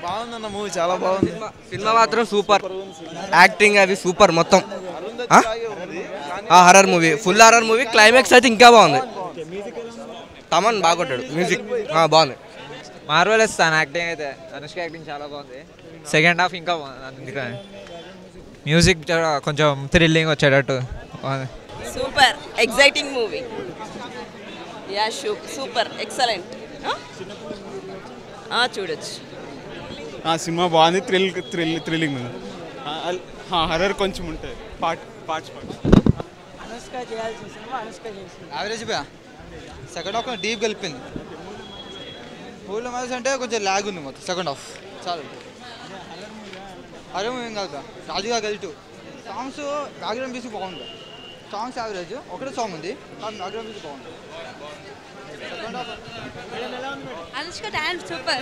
బాగుందన్న మూవీ చాలా బాగుంది సినిమా మాత్రం సూపర్ యాక్టింగ్ అది సూపర్ మొత్తం horror movie full horror movie climax అయితే ఇంకా బాగుంది తమన్ బాగా కొట్టాడు మ్యూజిక్ బాగుంది మార్వెలస్ తన యాక్టింగ్ అయితే అనుష్క యాక్టింగ్ చాలా బాగుంది సెకండ్ హాఫ్ ఇంకా బాగుంది అందుకని మ్యూజిక్ చాలా కొంచెం థ్రిల్లింగ్ వచ్చేటట్టు బాగుంది సూపర్ ఎగ్జైటింగ్ మూవీ యా షూ సూపర్ ఎక్సలెంట్ చూడొచ్చు ఆ సినిమా బాగుంది థ్రిల్ థ్రిల్ థ్రిల్లింగ్ ఉంది హర్రర్ కొంచెం ఉంటుంది పార్ట్ పార్ట్స్ పార్ట్స్ యావరేజ్ బా సెకండ్ హాఫ్ కొంచెం డీప్ కలిపింది ఫుల్ మ్యాచ్ అంటే కొంచెం ల్యాగ్ ఉంది మొత్తం సెకండ్ హాఫ్ చాలు అరే ఏం కాదు బా రాజుగా గెలిటు సాంగ్స్ బ్యాక్గ్రౌండ్ మ్యూజిక్ బాగుంది సాంగ్స్ యావరేజ్ ఒకటే సాంగ్ ఉంది కానీ బ్యాక్గ్రౌండ్ మ్యూజిక్ బాగుంది second half Anushka dance super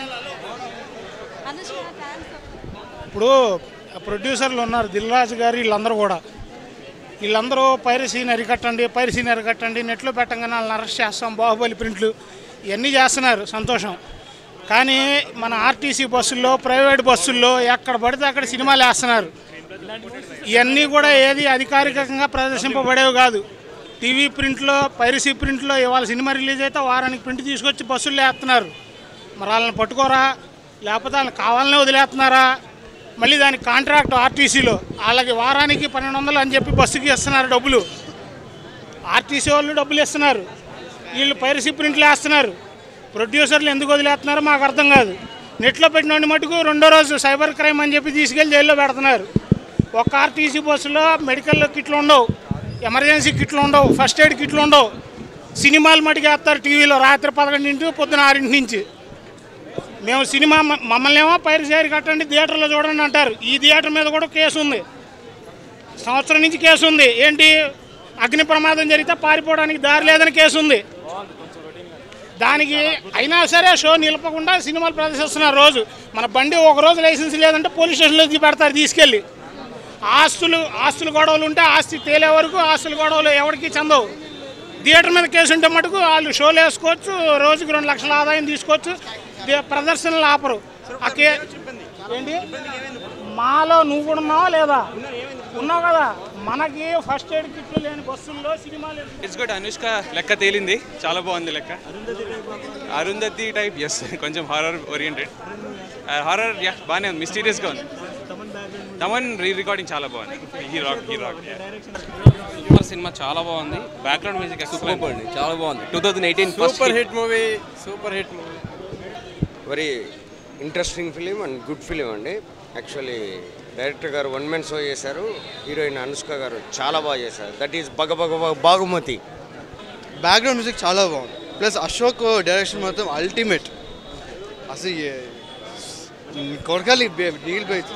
Anushka dance ఇప్పుడు ప్రొడ్యూసర్లు ఉన్నారు దిల్రాజు గారు వీళ్ళందరూ కూడా వీళ్ళందరూ పైరసీని అరికట్టండి పైరసీని అరికట్టండి నెట్లో పెట్టంగానే వాళ్ళని అరెస్ట్ చేస్తాం బాహుబలి ప్రింట్లు ఇవన్నీ చేస్తున్నారు సంతోషం కానీ మన ఆర్టీసీ బస్సుల్లో ప్రైవేట్ బస్సుల్లో ఎక్కడ పడితే అక్కడ సినిమాలు వేస్తున్నారు ఇవన్నీ కూడా ఏది అధికారికంగా ప్రదర్శింపబడేవి కాదు టీవీ ప్రింట్లో పైరసీ ప్రింట్లో ఇవాళ సినిమా రిలీజ్ అయితే వారానికి ప్రింట్ తీసుకొచ్చి బస్సుల్లో వేస్తున్నారు మరి వాళ్ళని పట్టుకోరా లేకపోతే వాళ్ళని కావాలనే వదిలేస్తున్నారా మళ్ళీ దానికి కాంట్రాక్ట్ ఆర్టీసీలో వాళ్ళకి వారానికి పన్నెండు వందలు అని చెప్పి బస్సుకి ఇస్తున్నారు డబ్బులు ఆర్టీసీ వాళ్ళు డబ్బులు ఇస్తున్నారు వీళ్ళు పైరసీ ప్రింట్లు వేస్తున్నారు ప్రొడ్యూసర్లు ఎందుకు వదిలేస్తున్నారో మాకు అర్థం కాదు నెట్లో పెట్టిన మటుకు రెండో రోజు సైబర్ క్రైమ్ అని చెప్పి తీసుకెళ్ళి జైల్లో పెడుతున్నారు ఒక ఆర్టీసీ బస్సులో మెడికల్ కిట్లు ఉండవు ఎమర్జెన్సీ కిట్లు ఉండవు ఫస్ట్ ఎయిడ్ కిట్లు ఉండవు సినిమాలు మటుకు వేస్తారు టీవీలో రాత్రి పదకొండింటి పొద్దున ఆరింటి నుంచి మేము సినిమా మ- మమ్మల్ని ఏమో పైరు చేరి కట్టండి థియేటర్లో చూడండి అంటారు ఈ థియేటర్ మీద కూడా కేసు ఉంది సంవత్సరం నుంచి కేసు ఉంది ఏంటి అగ్ని ప్రమాదం జరిగితే పారిపోవడానికి దారి లేదని కేసు ఉంది దానికి అయినా సరే షో నిలపకుండా సినిమాలు ప్రదర్శిస్తున్నారు రోజు మన బండి ఒక రోజు లైసెన్స్ లేదంటే పోలీస్ స్టేషన్లో తీ- పెడతారు తీసుకెళ్ళి ఆస్తులు ఆస్తులు గొడవలు ఉంటే ఆస్తి తేలే వరకు ఆస్తుల గొడవలు ఎవరికి చెందవు థియేటర్ మీద కేసు ఉంటే మటుకు వాళ్ళు షోలు వేసుకోవచ్చు రోజుకి రెండు లక్షల ఆదాయం తీసుకోవచ్చు దే- ప్రదర్శనలు ఆపరు ఆ కే ఏంటి మాలో నువ్వు కూడా ఉన్నావా లేదా ఉన్నావు కదా మనకి ఫస్ట్ ఎయిడ్ కిట్లు లేని బస్సుల్లో సినిమాలు ఇట్స్ గుడ్ అనుష్క లెక్క తేలింది చాలా బాగుంది లెక్క అరుంధతి టైప్ ఎస్ కొంచెం హారర్ ఓరియంటెడ్ హారర్ యా బాగానే ఉంది మిస్టీరియస్గా ఉంది తమన్ రీ రికార్డింగ్ చాలా బాగుంది he rock he rock super cinema చాలా బాగుంది బ్యాక్గ్రౌండ్ మ్యూజిక్ సూపర్ అండి చాలా బాగుంది two thousand eighteen super hit movie super hit movie very interesting film and good film అండి యాక్చువల్లీ డైరెక్టర్ గారు వన్ మ్యాన్ షో చేశారు హీరోయిన్ అనుష్క గారు చాలా బాగా చేశారు దట్ ఈస్ బగ బగ బగ బాగుమతి బ్యాక్గ్రౌండ్ మ్యూజిక్ చాలా బాగుంది ప్లస్ అశోక్ డైరెక్షన్ మొత్తం అల్టిమేట్ అసలు కొరకాలి డీల్ పోయి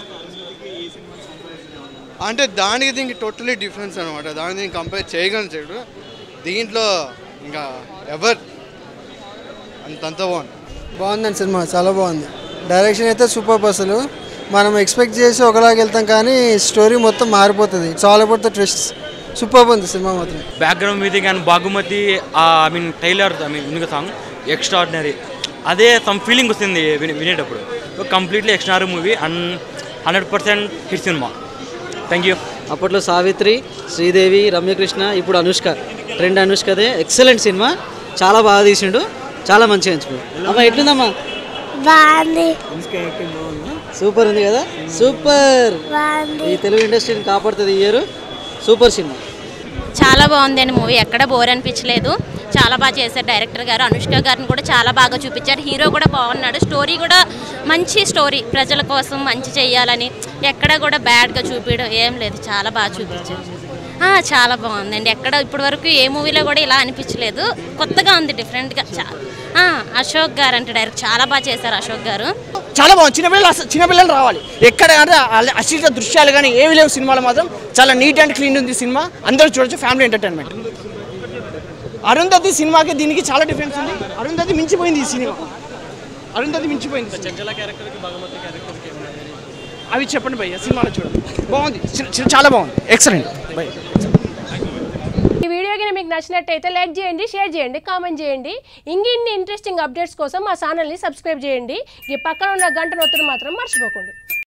అంటే దానికి దీనికి టోటలీ డిఫరెన్స్ అనమాట దానికి దీనికి కంపేర్ చేయగలను చెడు దీంట్లో ఇంకా ఎవర్ అంతంత బాగుంది బాగుందండి సినిమా చాలా బాగుంది డైరెక్షన్ అయితే సూపర్ అసలు మనం ఎక్స్పెక్ట్ చేసి ఒకలాగా వెళ్తాం కానీ స్టోరీ మొత్తం మారిపోతుంది చాలా అబౌట్ ద ట్విస్ట్ సూపర్ ఉంది సినిమా మాత్రం background music and Bhaagamathie I mean trailer I mean music song extraordinary అదే సమ్ ఫీలింగ్ వస్తుంది వినే- వినేటప్పుడు completely extraordinary movie and hundred percent hit cinema thank you అప్పట్లో సావిత్రి శ్రీదేవి రమ్యకృష్ణ ఇప్పుడు అనుష్క రెండు అనుష్కదే ఎక్సలెంట్ సినిమా చాలా బాగా తీసిండు చాలా మంచిగా ఎంచుకున్నాడు అమ్మ ఎట్లుందమ్మా బాగుంది సూపర్ ఉంది కదా సూపర్ ఈ తెలుగు ఇండస్ట్రీని కాపాడుతుంది ఈ ఇయర్ సూపర్ సినిమా చాలా బాగుందండి మూవీ ఎక్కడ బోర్ అనిపించలేదు చాలా బాగా చేశారు డైరెక్టర్ గారు అనుష్క గారిని కూడా చాలా బాగా చూపించారు హీరో కూడా బాగున్నాడు స్టోరీ కూడా మంచి స్టోరీ ప్రజల కోసం మంచి చేయాలని ఎక్కడ కూడా బ్యాడ్గా చూపించడం ఏం లేదు చాలా బాగా చూపించారు ఆ, చాలా బాగుందండి ఎక్కడ ఇప్పటి వరకు ఏ మూవీలో కూడా ఇలా అనిపించలేదు కొత్తగా ఉంది డిఫరెంట్గా చా- ఆ, అశోక్ గారు అంటే డైరెక్ట్ చాలా బాగా చేశారు అశోక్ గారు చాలా బాగుంది చిన్నపిల్లలు అస- చిన్నపిల్లలు రావాలి ఎక్కడ అంటే అల- అశ్లీల దృశ్యాలు కానీ ఏవి లేవు సినిమాలో మాత్రం చాలా నీట్ అండ్ క్లీన్ ఉంది సినిమా అందరూ చూడొచ్చు ఫ్యామిలీ ఎంటర్టైన్మెంట్ అరుంధతి సినిమాకి దీనికి చాలా డిఫరెన్స్ ఉంది అరుంధతి మించిపోయింది ఈ సినిమా అరుంధతి మించిపోయింది అవి చెప్పండి భయ్య సినిమాలో చూడండి బాగుంది చి- చి- చాలా బాగుంది ఎక్సలెంట్ భయ్ ఈ వీడియో కనుక మీకు మీకు నచ్చినట్టయితే లైక్ చేయండి షేర్ చేయండి కామెంట్ చేయండి ఇంగిన్ని ఇంట్రెస్టింగ్ అప్డేట్స్ కోసం మా ఛానల్ని సబ్స్క్రైబ్ చేయండి ఈ పక్కన ఉన్న గంట నొత్తులు మాత్రం మర్చిపోకండి